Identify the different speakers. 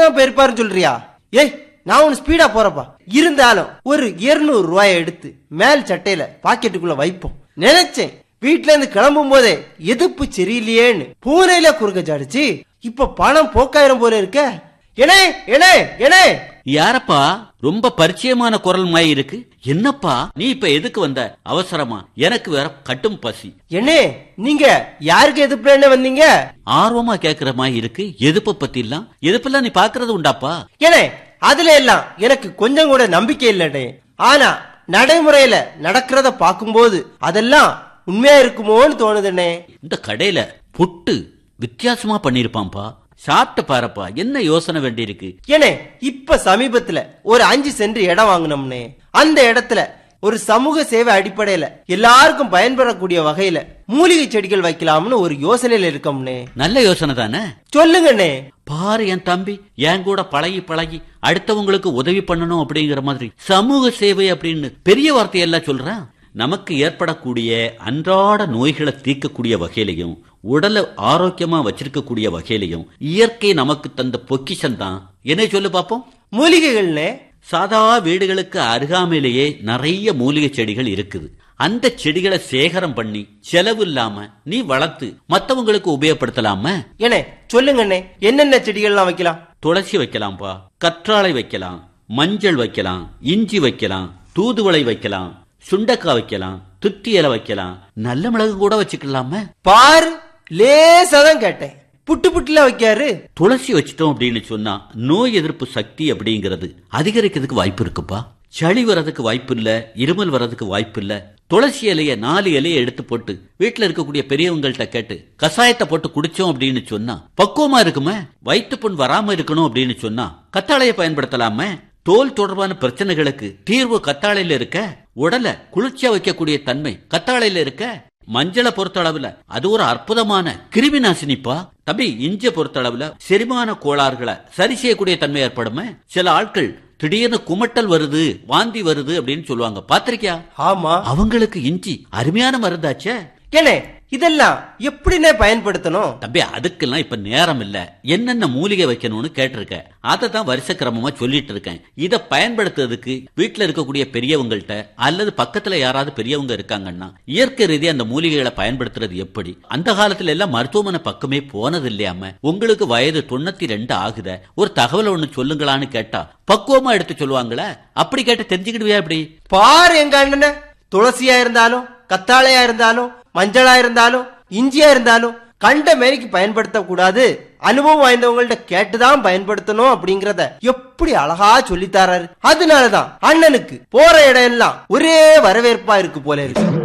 Speaker 1: தான் போயிருப்பாருன்னு சொல்றியா ஏய் நான் ஒன்னு ஸ்பீடா போறப்பா இருந்தாலும் ஒரு 200 ரூபாயை எடுத்து மேல் சட்டையில பாக்கெட்டுக்குள்ள வைப்போம் நினைச்சேன் வீட்ல இருந்து கிளம்பும் போதே எதுப்பு சரியில்லையேன்னு பூனையில குறுக்க ஜாடிச்சு இப்ப பணம் போக்காயிரம் போல இருக்க எனே எனே எனே
Speaker 2: யாரப்பா ரொம்ப பரிச்சயமான குரல் மாதிரி இருக்கு என்னப்பா நீ இப்ப எதுக்கு வந்த அவசரமா எனக்கு வேற கட்டும் பசி
Speaker 1: என்னே நீங்க யாருக்கு எதிர்ப்புல வந்தீங்க
Speaker 2: ஆர்வமா கேக்குற மாதிரி இருக்கு எதுப்ப பத்தி எல்லாம் எதுப்பெல்லாம் நீ பாக்குறது உண்டாப்பா
Speaker 1: ஏனே அதுல எல்லாம் எனக்கு கொஞ்சம் கூட நம்பிக்கை இல்லனே ஆனா நடைமுறையில நடக்கிறத பார்க்கும்போது அதெல்லாம் உண்மையா இருக்குமோன்னு தோணுதுண்ணே
Speaker 2: இந்த கடையில புட்டு வித்தியாசமா பண்ணிருப்பான்பா சாப்பிட்டு பாருப்பா என்ன யோசனை வேண்டி இருக்கு
Speaker 1: ஏனே இப்ப சமீபத்துல ஒரு அஞ்சு சென்ட் இடம் வாங்கினோம்னே அந்த இடத்துல ஒரு சமூக சேவை அடிப்படையில எல்லாருக்கும் பயன்பெறக்கூடிய வகையில மூலிகை செடிகள் வைக்கலாம்னு ஒரு யோசனையில இருக்கோம்னே
Speaker 2: நல்ல யோசனை தானே
Speaker 1: சொல்லுங்கண்ணே
Speaker 2: பாரு என் தம்பி என் கூட பழகி பழகி அடுத்தவங்களுக்கு உதவி பண்ணணும் அப்படிங்கிற மாதிரி சமூக சேவை அப்படின்னு பெரிய வார்த்தையெல்லாம் சொல்றேன் நமக்கு ஏற்படக்கூடிய அன்றாட நோய்களை தீர்க்கக்கூடிய வகையிலையும் உடலை ஆரோக்கியமா வச்சிருக்கக்கூடிய வகையிலையும் இயற்கை நமக்கு தந்த பொக்கிஷம் தான் என்ன சொல்லு பாப்போம்
Speaker 1: மூலிகைகள்னே
Speaker 2: சாதா வீடுகளுக்கு அருகாமையிலேயே நிறைய மூலிகை செடிகள் இருக்குது அந்த செடிகளை சேகரம் பண்ணி செலவு இல்லாம நீ வளர்த்து மத்தவங்களுக்கு உபயோகப்படுத்தலாம
Speaker 1: ஏனே சொல்லுங்கண்ணே என்னென்ன செடிகள்லாம் வைக்கலாம்
Speaker 2: துளசி வைக்கலாம்ப்பா கற்றாழை வைக்கலாம் மஞ்சள் வைக்கலாம் இஞ்சி வைக்கலாம் தூதுவளை வைக்கலாம் சுண்டக்காய் வைக்கலாம் துத்தி இலை வைக்கலாம் நல்ல மிளகு கூட வச்சுக்கலாம
Speaker 1: பாரு லேசா தான் கேட்டேன் புட்டு புட்டுல வைக்காரு
Speaker 2: துளசி வச்சிட்டோம் அப்படின்னு சொன்னா நோய் எதிர்ப்பு சக்தி அப்படிங்கிறது அதிகரிக்கிறதுக்கு வாய்ப்பு இருக்குப்பா சளி வர்றதுக்கு வாய்ப்பு இல்ல இருமல் வர்றதுக்கு வாய்ப்பு இல்ல துளசி இலைய நாலு இலைய எடுத்து போட்டு வீட்டுல இருக்கக்கூடிய பெரியவங்கள்ட்ட கேட்டு கசாயத்தை போட்டு குடிச்சோம் அப்படின்னு சொன்னா பக்குவமா இருக்குமே வயிற்று புண் வராம இருக்கணும் அப்படின்னு சொன்னா கத்தாழைய பயன்படுத்தலாமே தோல் தொடர்பான பிரச்சனைகளுக்கு தீர்வு கத்தாழையில இருக்க உடலை குளிர்ச்சியா வைக்கக்கூடிய தன்மை கத்தாழையில இருக்க மஞ்சளை பொறுத்தளவுல அது ஒரு அற்புதமான கிருமி நாசினிப்பா தம்பி இஞ்ச பொறுத்தளவுல செரிமான கோளாறுகளை சரி செய்யக்கூடிய தன்மை ஏற்படுமே சில ஆட்கள் திடீர்னு குமட்டல் வருது வாந்தி வருது அப்படின்னு சொல்லுவாங்க பாத்திருக்கியா
Speaker 1: ஆமா
Speaker 2: அவங்களுக்கு இஞ்சி அருமையான மருந்தாச்சே
Speaker 1: ஏனே இதெல்லாம் எப்படிண்ணே பயன்படுத்தணும்
Speaker 2: தம்பி அதுக்கெல்லாம் இப்ப நேரம் இல்ல என்னென்ன மூலிகை வைக்கணும்னு கேட்டிருக்க அதை தான் வருஷ கிரமமா சொல்லிட்டு இருக்கேன் இதை பயன்படுத்துறதுக்கு வீட்டுல இருக்கக்கூடிய பெரியவங்கள்ட்ட அல்லது பக்கத்துல யாராவது பெரியவங்க இருக்காங்கன்னா இயற்கை ரீதியா அந்த மூலிகைகளை பயன்படுத்துறது எப்படி அந்த காலத்துல எல்லாம் மருத்துவமனை பக்கமே போனது இல்லையாம உங்களுக்கு வயது தொண்ணூத்தி ரெண்டு ஆகுத ஒரு தகவல் ஒண்ணு சொல்லுங்களான்னு கேட்டா பக்குவமா எடுத்து சொல்லுவாங்களே அப்படி கேட்டு தெரிஞ்சுக்கிடுவியா அப்படி
Speaker 1: பாரு எங்க அண்ணன துளசியா இருந்தாலும் கத்தாழையா இருந்தாலும் மஞ்சளா இருந்தாலும் இஞ்சியா இருந்தாலும் கண்ட மேரிக்கு பயன்படுத்த கூடாது அனுபவம் வாய்ந்தவங்கள்ட்ட கேட்டுதான் பயன்படுத்தணும் அப்படிங்கறத எப்படி அழகா சொல்லித்தாராரு அதனாலதான் அண்ணனுக்கு போற இடம் எல்லாம் ஒரே வரவேற்பா இருக்கு போல இருக்கு